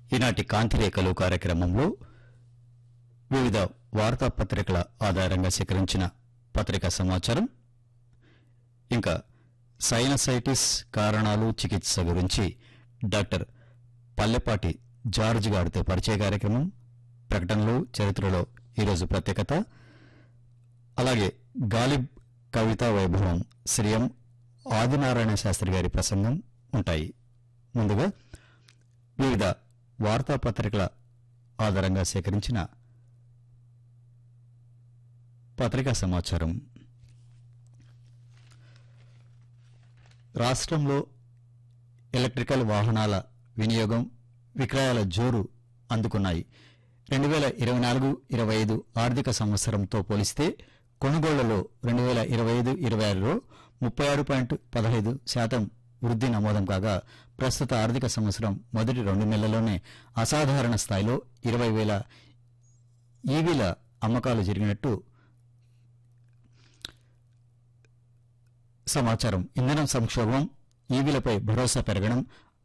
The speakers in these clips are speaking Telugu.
ఈనాటి కాంతిరేఖలు కార్యక్రమంలో వివిధ వార్తాపత్రికల ఆధారంగా సేకరించిన పత్రికా సమాచారం ఇంకా సైనసైటిస్ కారణాలు చికిత్స గురించి డాక్టర్ పల్లెపాటి జార్జ్ గారితో పరిచయ కార్యక్రమం ప్రకటనలు చరిత్రలో ఈరోజు ప్రత్యేకత అలాగే గాలిబ్ కవితా వైభవం శ్రీయం ఆదినారాయణ శాస్త్రి గారి ప్రసంగం ఉంటాయి ముందుగా వివిధ వార్తాపత్రికల ఆధారంగా సేకరించిన పత్రికా సమాచారం రాష్ట్రంలో ఎలక్ట్రికల్ వాహనాల వినియోగం విక్రయాల జోరు అందుకున్నాయి రెండు వేల ఇరవై నాలుగు ఇరవై ఐదు ఆర్థిక సంవత్సరంతో పోలిస్తే కొనుగోళ్లలో రెండు వేల ఇరవై ఐదు ఇరవై ఆరులో ముప్పై ఆరు పాయింట్ పదహైదు శాతం వృద్ధి నమోదం కాగా ప్రస్తుత ఆర్థిక సంవత్సరం మొదటి రెండు నెలల్లోనే అసాధారణ స్థాయిలో ఇరవై వేల ఈవీల అమ్మకాలు జరిగినట్టు సమాచారం ఇంధనం సంక్షోభం ఈవీలపై భరోసా పెరగడం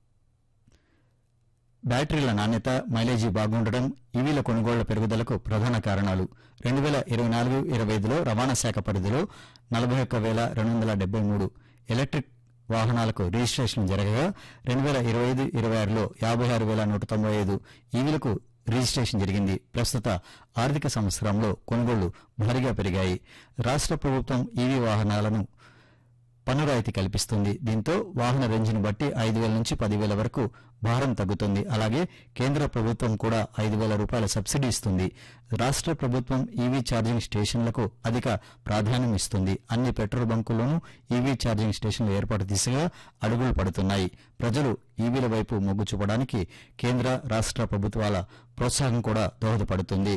బ్యాటరీల నాణ్యత మైలేజీ బాగుండడం ఈవీల కొనుగోళ్ల పెరుగుదలకు ప్రధాన కారణాలు రెండు వేల ఇరవై నాలుగు ఇరవై ఐదులో రవాణా శాఖ పరిధిలో నలభై ఒక్క వేల రెండు వందల డెబ్బై మూడు ఎలక్ట్రిక్ వాహనాలకు రిజిస్ట్రేషన్ జరగగా రెండు వేల ఇరవై ఐదు ఇరవై ఆరులో యాభై ఆరు వేల నూట తొంభై ఐదు ఈవీలకు రిజిస్ట్రేషన్ జరిగింది ప్రస్తుత ఆర్థిక సంవత్సరంలో కొనుగోళ్లు భారీగా పెరిగాయి రాష్ట్ర ప్రభుత్వం ఈవీ వాహనాలను పన్ను రాయితీ కల్పిస్తుంది దీంతో వాహన రేంజ్ను బట్టి ఐదు వేల నుంచి పదివేల వరకు భారం తగ్గుతుంది అలాగే కేంద్ర ప్రభుత్వం కూడా ఐదు వేల రూపాయల సబ్సిడీ ఇస్తుంది రాష్ట్ర ప్రభుత్వం ఈవీ ఛార్జింగ్ స్టేషన్లకు అధిక ప్రాధాన్యం ఇస్తుంది అన్ని పెట్రోల్ బంకుల్లోనూ ఈవీ ఛార్జింగ్ స్టేషన్ల ఏర్పాటు దిశగా అడుగులు పడుతున్నాయి ప్రజలు ఈవీల వైపు మొగ్గు చూపడానికి కేంద్ర రాష్ట్ర ప్రభుత్వాల ప్రోత్సాహం కూడా దోహదపడుతుంది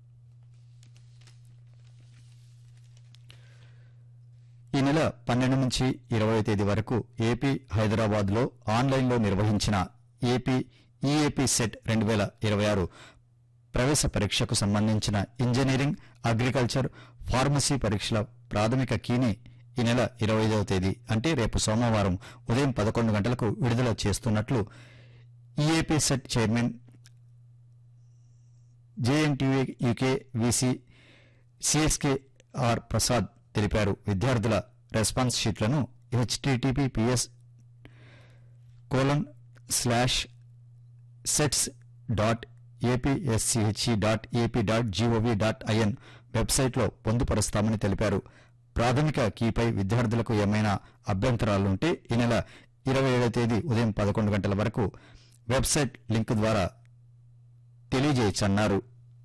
ఈ నెల పన్నెండు నుంచి ఇరవై తేదీ వరకు ఏపీ హైదరాబాద్ లో ఆన్లైన్లో నిర్వహించిన ఏపీ ఈఏపీ సెట్ రెండు వేల ఇరవై ఆరు ప్రవేశ పరీక్షకు సంబంధించిన ఇంజనీరింగ్ అగ్రికల్చర్ ఫార్మసీ పరీక్షల ప్రాథమిక కీని ఈ నెల ఇరవై ఐదవ తేదీ అంటే రేపు సోమవారం ఉదయం పదకొండు గంటలకు విడుదల చేస్తున్నట్లు EAP set chairman JNTU UK VC CSK R Prasad తెలిపారు విద్యార్థుల రెస్పాన్స్ షీట్లను HTTP PS colon slash sets dot APSCHE dot AP dot GOV dot IN వెబ్సైట్లో పొందుపరుస్తామని తెలిపారు ప్రాథమిక కీపై విద్యార్థులకు ఏమైనా అభ్యంతరాలుంటే ఈ నెల ఇరవై ఏడవ తేదీ ఉదయం పదకొండు గంటల వరకు వెబ్సైట్ లింక్ ద్వారా తెలియజేయచ్చన్నారు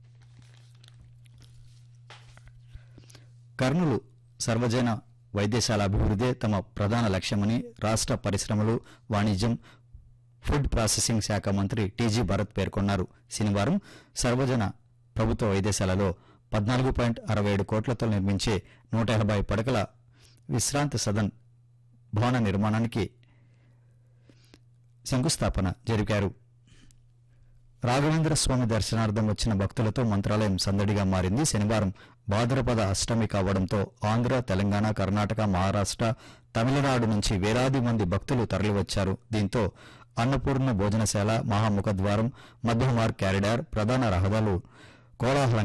కర్నూలు సర్వజన వైద్యశాల అభివృద్దే తమ ప్రధాన లక్ష్యమని రాష్ట్ర పరిశ్రమలు వాణిజ్యం ఫుడ్ ప్రాసెసింగ్ శాఖ మంత్రి టీజీ భరత్ పేర్కొన్నారు శనివారం సర్వజన ప్రభుత్వ వైద్యశాలలో పద్నాలుగు పాయింట్ అరవై ఏడు కోట్లతో నిర్మించే నూట యాభై పడకల విశ్రాంతి సదన్ భవన నిర్మాణానికి శంకుస్థాపన జరిపారు రాఘవేంద్ర స్వామి దర్శనార్థం వచ్చిన భక్తులతో మంత్రాలయం సందడిగా మారింది శనివారం భాద్రపద అష్టమి కావడంతో ఆంధ్ర తెలంగాణ కర్ణాటక మహారాష్ట్ర తమిళనాడు నుంచి వేలాది మంది భక్తులు తరలివచ్చారు దీంతో అన్నపూర్ణ భోజనశాల మహాముఖద్వారం మధ్యమార్గ్ క్యారిడార్ ప్రధాన రహదారులు కోలాహలంగా